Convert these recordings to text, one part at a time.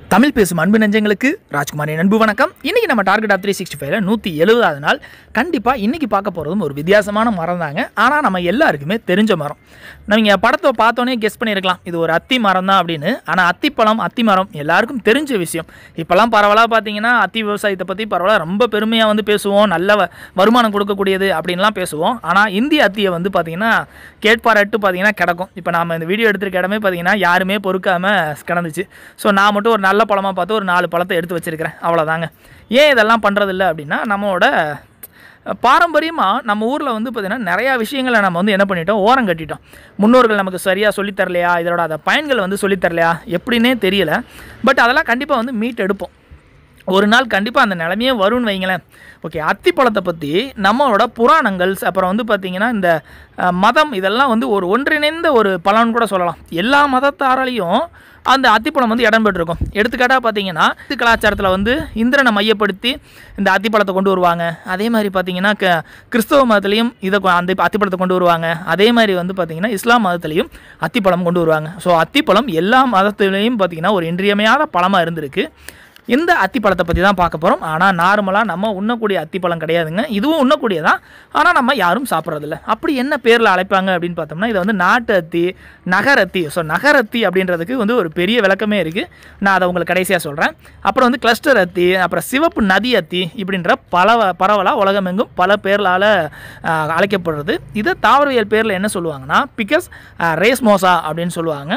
தமிழ் பேசும் அன்பு நெஞ்சங்களுக்கு ராஜ்குமாரின் அன்பு வணக்கம் இன்றைக்கி நம்ம டார்கெட் ஆஃப் த்ரீ சிக்ஸ்டி ஃபைவ்ல நூற்றி எழுபதாவது நாள் கண்டிப்பாக இன்றைக்கி பார்க்க போகிறதும் ஒரு வித்தியாசமான மரம் தாங்க ஆனால் நம்ம எல்லாருக்குமே தெரிஞ்ச மரம் நீங்கள் படத்தை பார்த்தோன்னே கெஸ் பண்ணியிருக்கலாம் இது ஒரு அத்தி மரம் தான் அப்படின்னு ஆனால் அத்திப்பழம் அத்தி மரம் எல்லாருக்கும் தெரிஞ்ச விஷயம் இப்போல்லாம் பரவலாக பார்த்தீங்கன்னா அத்தி விவசாயத்தை பற்றி பரவலாக ரொம்ப பெருமையாக வந்து பேசுவோம் நல்ல வ- வருமானம் கொடுக்கக்கூடியது அப்படின்லாம் பேசுவோம் ஆனால் இந்திய அத்தியை வந்து பார்த்தீங்கன்னா கேட்பாரட்டு பார்த்தீங்கன்னா கிடக்கும் இப்போ நாம இந்த வீடியோ எடுத்திருக்க இடமே பார்த்தீங்கன்னா யாருமே பொறுக்காமல் கிடந்துச்சு ஸோ நான் மட்டும் ஒரு நல்ல பழமாக பார்த்து ஒரு நாலு பழத்தை எடுத்து வச்சிருக்கிறேன் அவ்வளோதாங்க ஏன் இதெல்லாம் பண்ணுறதில்ல அப்படின்னா நம்மளோட பாரம்பரியமாக நம்ம ஊரில் வந்து பார்த்திங்கன்னா நிறையா விஷயங்களை நம்ம வந்து என்ன பண்ணிட்டோம் ஓரம் கட்டிட்டோம் முன்னோர்கள் நமக்கு சரியாக சொல்லித் தரலையா இதோட அந்த பயன்கள் வந்து சொல்லித் தரலையா எப்படின்னே தெரியல பட் அதெல்லாம் கண்டிப்பாக வந்து மீட் எடுப்போம் ஒரு நாள் கண்டிப்பாக அந்த நிலைமையே வரும்னு வைங்களேன் ஓகே அத்திப்பழத்தை பற்றி நம்மளோட புராணங்கள் அப்புறம் வந்து பார்த்திங்கன்னா இந்த அஹ், மதம் இதெல்லாம் வந்து ஒரு ஒன்றிணைந்த ஒரு பலன் கூட சொல்லலாம் எல்லா மதத்தாராலையும் அந்த அத்திப்பழம் வந்து இடம் பெற்றிருக்கும் எடுத்துக்காட்டாக பார்த்தீங்கன்னா இந்து கலாச்சாரத்தில் வந்து இந்திரனை மையப்படுத்தி இந்த அத்திப்பழத்தை கொண்டு வருவாங்க அதே மாதிரி பார்த்தீங்கன்னா க கிறிஸ்தவ மதத்துலேயும் இதை கொ- அந்த அத்திப்பழத்தை கொண்டு வருவாங்க அதே மாதிரி வந்து பார்த்தீங்கன்னா இஸ்லாம் மதத்துலேயும் அத்திப்பழம் கொண்டு வருவாங்க ஸோ அத்திப்பழம் எல்லா மதத்துலேயும் பார்த்தீங்கன்னா ஒரு இன்றியமையாத பழமாக இருந்திருக்கு இந்த அத்திப்பழத்தை பற்றி தான் பார்க்க போகிறோம் ஆனால் நார்மலாக நம்ம உண்ணக்கூடிய அத்திப்பழம் கிடையாதுங்க இதுவும் உண்ணக்கூடியதான் ஆனால் நம்ம யாரும் சாப்பிட்றதில்ல அப்படி என்ன பேரில் அழைப்பாங்க அப்படின்னு பார்த்தோம்னா இதை வந்து நாட்டு அத்தி நகரத்தி ஸோ நகரத்தி அப்படின்றதுக்கு வந்து ஒரு பெரிய விளக்கமே இருக்குது நான் அதை உங்களுக்கு கடைசியாக சொல்கிறேன் அப்புறம் வந்து கிளஸ்டர் அத்தி அப்புறம் சிவப்பு நதி அத்தி இப்படின்ற பல பரவலாக உலகமெங்கும் பல பேர்களால் அழைக்கப்படுறது இதை தாவரவியல் பேரில் என்ன சொல்லுவாங்கன்னா பிகஸ் ரேஸ் மோசா அப்படின்னு சொல்லுவாங்க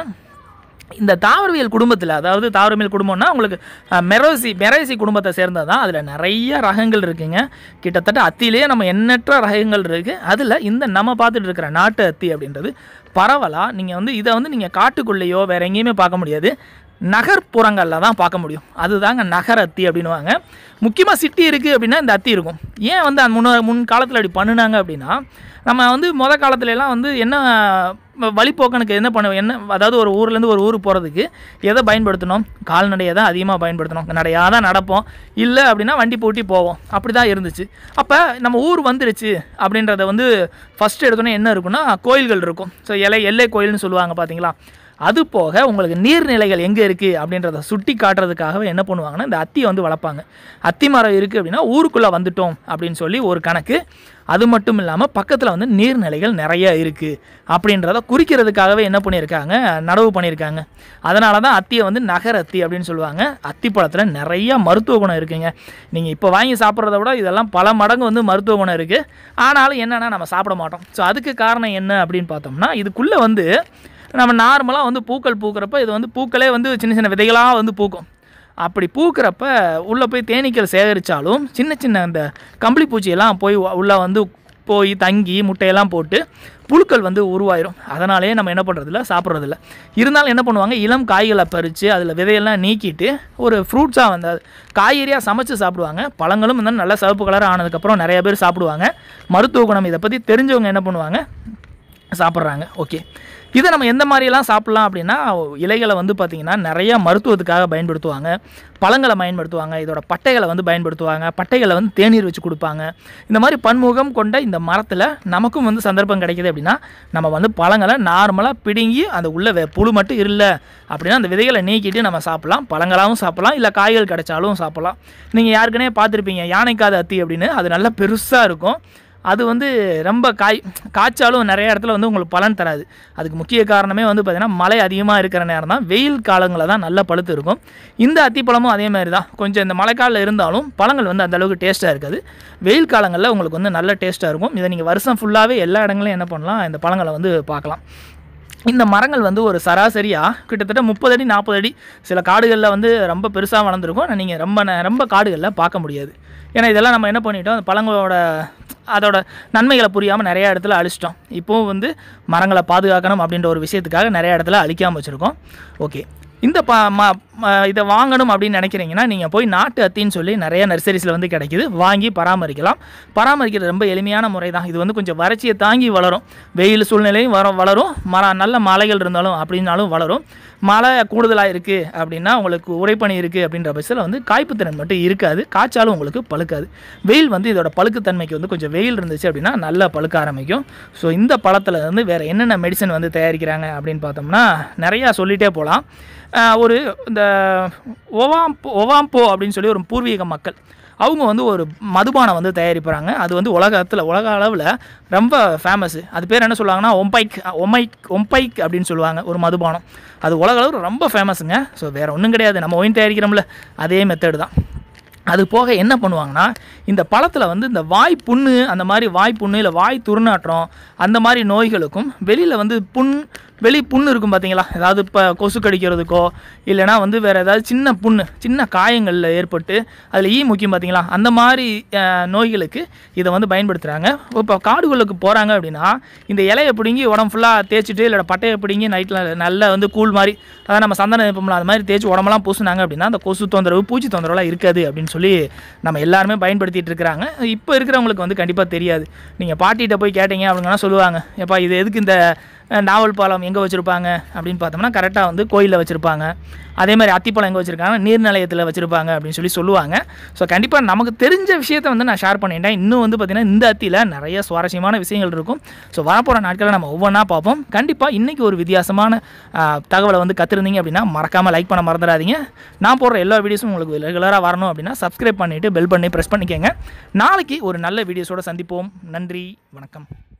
இந்த தாவரவியல் குடும்பத்தில் அதாவது தாவரவியல் குடும்பம்னா உங்களுக்கு அஹ், மெரோசி மெரேசி குடும்பத்தை சேர்ந்தது தான் அதில் நிறைய ரகங்கள் இருக்குங்க கிட்டத்தட்ட அத்திலேயே நம்ம எண்ணற்ற ரகங்கள் இருக்குது அதில் இந்த நம்ம பார்த்துட்டு இருக்கிற நாட்டு அத்தி அப்படின்றது பரவலாக நீங்கள் வந்து இதை வந்து நீங்கள் காட்டுக்குள்ளேயோ வேறு எங்கேயுமே பார்க்க முடியாது நகர்ப்புறங்களில் தான் பார்க்க முடியும் அதுதாங்க நகர அத்தி அப்படின்னுவாங்க முக்கியமாக சிட்டி இருக்குது அப்படின்னா இந்த அத்தி இருக்கும் ஏன் வந்து அந்த முன்ன முன் காலத்தில் அப்படி பண்ணுனாங்க அப்படின்னா நம்ம வந்து முத காலத்துல எல்லாம் வந்து என்ன வ- வழிப்போக்கனுக்கு என்ன பண்ண என்ன அதாவது ஒரு ஊர்லேருந்து ஒரு ஊருக்கு போகிறதுக்கு எதை பயன்படுத்தணும் கால்நடையை தான் அதிகமாக பயன்படுத்தணும் நடையாக தான் நடப்போம் இல்லை அப்படின்னா வண்டி பூட்டி போவோம் அப்படி தான் இருந்துச்சு அப்போ நம்ம ஊர் வந்துருச்சு அப்படின்றத வந்து ஃபஸ்ட்டு எடுத்தோன்னே என்ன இருக்குன்னா கோயில்கள் இருக்கும் ஸோ எல்லை எல்லை கோயில்னு சொல்லுவாங்க பார்த்தீங்களா அது போக உங்களுக்கு நீர்நிலைகள் எங்கே இருக்குது அப்படின்றத சுட்டி காட்டுறதுக்காகவே என்ன பண்ணுவாங்கன்னா இந்த அத்தியை வந்து வளர்ப்பாங்க அத்தி மரம் இருக்குது அப்படின்னா ஊருக்குள்ளே வந்துட்டோம் அப்படின்னு சொல்லி ஒரு கணக்கு அது மட்டும் இல்லாமல் பக்கத்தில் வந்து நீர்நிலைகள் நிறைய இருக்குது அப்படின்றத குறிக்கிறதுக்காகவே என்ன பண்ணியிருக்காங்க நடவு பண்ணியிருக்காங்க அதனால தான் அத்தியை வந்து நகர அத்தி அப்படின்னு சொல்லுவாங்க அத்திப்பழத்தில் நிறைய மருத்துவ குணம் இருக்குங்க நீங்கள் இப்போ வாங்கி சாப்பிட்றத விட இதெல்லாம் பல மடங்கு வந்து மருத்துவ குணம் இருக்குது ஆனாலும் என்னென்னா நம்ம சாப்பிட மாட்டோம் ஸோ அதுக்கு காரணம் என்ன அப்படின்னு பார்த்தோம்னா இதுக்குள்ளே வந்து நம்ம நார்மலாக வந்து பூக்கள் பூக்கிறப்ப இது வந்து பூக்களே வந்து சின்ன சின்ன விதைகளாக வந்து பூக்கும் அப்படி பூக்கிறப்ப உள்ளே போய் தேனீக்கள் சேகரித்தாலும் சின்ன சின்ன அந்த கம்பளி பூச்சியெல்லாம் போய் உள்ளே வந்து போய் தங்கி முட்டையெல்லாம் போட்டு புழுக்கள் வந்து உருவாயிரும் அதனாலேயே நம்ம என்ன பண்ணுறதில்ல சாப்பிட்றதில்ல இருந்தாலும் என்ன பண்ணுவாங்க இளம் காய்களை பறித்து அதில் விதையெல்லாம் நீக்கிட்டு ஒரு ஃப்ரூட்ஸாக வந்து அது காய்கறியாக சமைச்சு சாப்பிடுவாங்க பழங்களும் வந்து நல்ல சிவப்பு கலர் ஆனதுக்கப்புறம் நிறைய பேர் சாப்பிடுவாங்க மருத்துவ குணம் இதை பற்றி தெரிஞ்சவங்க என்ன பண்ணுவாங்க சாப்பிட்றாங்க ஓகே இதை நம்ம எந்த மாதிரியெல்லாம் சாப்பிட்லாம் அப்படின்னா இலைகளை வந்து பார்த்திங்கன்னா நிறைய மருத்துவத்துக்காக பயன்படுத்துவாங்க பழங்களை பயன்படுத்துவாங்க இதோட பட்டைகளை வந்து பயன்படுத்துவாங்க பட்டைகளை வந்து தேநீர் வச்சு கொடுப்பாங்க இந்த மாதிரி பன்முகம் கொண்ட இந்த மரத்தில் நமக்கும் வந்து சந்தர்ப்பம் கிடைக்குது அப்படின்னா நம்ம வந்து பழங்களை நார்மலாக பிடுங்கி அந்த உள்ள வெ- புழு மட்டும் இல்லை அப்படின்னா அந்த விதைகளை நீக்கிட்டு நம்ம சாப்பிட்லாம் பழங்களாகவும் சாப்பிட்லாம் இல்லை காய்கள் கிடைச்சாலும் சாப்பிட்லாம் நீங்கள் யாருக்குனே பார்த்துருப்பீங்க யானைக்காத அத்தி அப்படின்னு அது நல்லா பெருசாக இருக்கும் அது வந்து ரொம்ப காய் காய்ச்சாலும் நிறைய இடத்துல வந்து உங்களுக்கு பலன் தராது அதுக்கு முக்கிய காரணமே வந்து பார்த்திங்கன்னா மழை அதிகமாக இருக்கிற நேரம் தான் வெயில் காலங்களில் தான் நல்ல பழுத்து இருக்கும் இந்த அத்திப்பழமும் அதே மாதிரி தான் கொஞ்சம் இந்த மழைக்காலில் இருந்தாலும் பழங்கள் வந்து அந்த அளவுக்கு டேஸ்ட்டாக இருக்காது வெயில் காலங்களில் உங்களுக்கு வந்து நல்ல டேஸ்ட்டாக இருக்கும் இதை நீங்கள் வருஷம் ஃபுல்லாகவே எல்லா இடங்களையும் என்ன பண்ணலாம் இந்த பழங்களை வந்து பார்க்கலாம் இந்த மரங்கள் வந்து ஒரு சராசரியாக கிட்டத்தட்ட முப்பது அடி நாற்பது அடி சில காடுகளில் வந்து ரொம்ப பெருசாக வளர்ந்துருக்கும் ஆனால் நீங்கள் ரொம்ப ந- ரொம்ப காடுகளில் பார்க்க முடியாது ஏன்னா இதெல்லாம் நம்ம என்ன பண்ணிட்டோம் அந்த பழங்களோட அதோட நன்மைகளை புரியாமல் நிறைய இடத்துல அழிச்சிட்டோம் இப்போவும் வந்து மரங்களை பாதுகாக்கணும் அப்படின்ற ஒரு விஷயத்துக்காக நிறைய இடத்துல அழிக்காமல் வச்சுருக்கோம் ஓகே இந்த ப ம ம- இதை வாங்கணும் அப்படின்னு நினைக்கிறீங்கன்னா நீங்கள் போய் நாட்டு அத்தின்னு சொல்லி நிறைய நர்சரிஸில் வந்து கிடைக்குது வாங்கி பராமரிக்கலாம் பராமரிக்கிறது ரொம்ப எளிமையான முறை தான் இது வந்து கொஞ்சம் வறட்சியை தாங்கி வளரும் வெயில் சூழ்நிலையும் வர வளரும் மர நல்ல மலைகள் இருந்தாலும் அப்படின்னாலும் வளரும் மழை கூடுதலாக இருக்குது அப்படின்னா உங்களுக்கு உரைப்பனி இருக்குது அப்படின்ற பட்சத்தில் வந்து காய்ப்புத்திறன் மட்டும் இருக்காது காய்ச்சாலும் உங்களுக்கு பழுக்காது வெயில் வந்து இதோட பழுக்குத்தன்மைக்கு வந்து கொஞ்சம் வெயில் இருந்துச்சு அப்படின்னா நல்லா பழுக்க ஆரம்பிக்கும் ஸோ இந்த பழத்தில் வந்து வேறு என்னென்ன மெடிசன் வந்து தயாரிக்கிறாங்க அப்படின்னு பார்த்தோம்னா நிறையா சொல்லிகிட்டே போகலாம் ஆஹ் ஒரு இந்த ஒவாம்போ ஒவாம்போ அப்படின்னு சொல்லி ஒரு பூர்வீக மக்கள் அவங்க வந்து ஒரு மதுபானம் வந்து தயாரிப்புறாங்க அது வந்து உலகத்தில் உலக அளவில் ரொம்ப ஃபேமஸ் அது பேர் என்ன சொல்லுவாங்கன்னா ஒம்பைக் ஒமைக் ஒம்பைக் அப்படின்னு சொல்லுவாங்க ஒரு மதுபானம் அது உலக அளவில் ரொம்ப ஃபேமஸுங்க ஸோ வேறு ஒன்றும் கிடையாது நம்ம ஒயின் தயாரிக்கிறோம்ல அதே மெத்தடு தான் அது போக என்ன பண்ணுவாங்கன்னா இந்த பழத்தில் வந்து இந்த வாய் புண்ணு அந்த மாதிரி வாய் புண்ணு இல்லை வாய் துர்நாற்றம் அந்த மாதிரி நோய்களுக்கும் வெளியில் வந்து புண் வெளி புண்ணு இருக்கும் பார்த்தீங்களா ஏதாவது இப்போ கொசு கடிக்கிறதுக்கோ இல்லைனா வந்து வேறு ஏதாவது சின்ன புண்ணு சின்ன காயங்களில் ஏற்பட்டு அதில் ஈ முக்கியம் பார்த்தீங்களா அந்த மாதிரி அஹ், நோய்களுக்கு இதை வந்து பயன்படுத்துகிறாங்க இப்போ காடுகளுக்கு போகிறாங்க அப்படின்னா இந்த இலையை பிடுங்கி உடம்பு ஃபுல்லாக தேய்ச்சிட்டு இல்லை பட்டையை பிடுங்கி நைட்டில் நல்லா வந்து கூழ் மாதிரி அதாவது நம்ம சந்தனம் வைப்போம்ல அது மாதிரி தேய்ச்சி உடம்பெல்லாம் பூசுனாங்க அப்படின்னா அந்த கொசு தொந்தரவு பூச்சி தொந்தரவுலாம் இருக்காது அப்படின்னு சொல்லி நம்ம எல்லாருமே பயன்படுத்திட்டு இருக்கிறாங்க இப்போ இருக்கிறவங்களுக்கு வந்து கண்டிப்பாக தெரியாது நீங்கள் பாட்டிகிட்ட போய் கேட்டீங்க அப்படிங்கன்னா சொல்லுவாங்க எப்பா இது எதுக்கு இந்த அஹ், நாவல் பழம் எங்கே வச்சுருப்பாங்க அப்படின்னு பார்த்தோம்னா கரெக்டாக வந்து கோயிலில் வச்சுருப்பாங்க அதே மாதிரி அத்திப்பழம் எங்கே வச்சுருக்காங்க நீர்நிலையத்தில் வச்சுருப்பாங்க அப்படின்னு சொல்லி சொல்லுவாங்க ஸோ கண்டிப்பாக நமக்கு தெரிஞ்ச விஷயத்தை வந்து நான் ஷேர் பண்ணிட்டேன் இன்னும் வந்து பார்த்திங்கன்னா இந்த அத்தியில் நிறைய சுவாரஸ்யமான விஷயங்கள் இருக்கும் ஸோ வரப்போகிற நாட்களில் நம்ம ஒவ்வொன்றா பார்ப்போம் கண்டிப்பாக இன்றைக்கி ஒரு வித்தியாசமான ஆஹ், தகவலை வந்து கற்றுருந்தீங்க அப்படின்னா மறக்காமல் லைக் பண்ண மறந்துடாதீங்க நான் போடுற எல்லா வீடியோஸும் உங்களுக்கு ரெகுலராக வரணும் அப்படின்னா சப்ஸ்கிரைப் பண்ணிவிட்டு பெல் பண்ணி ப்ரெஸ் பண்ணிக்கோங்க நாளைக்கு ஒரு நல்ல வீடியோஸோட சந்திப்போம் நன்றி வணக்கம்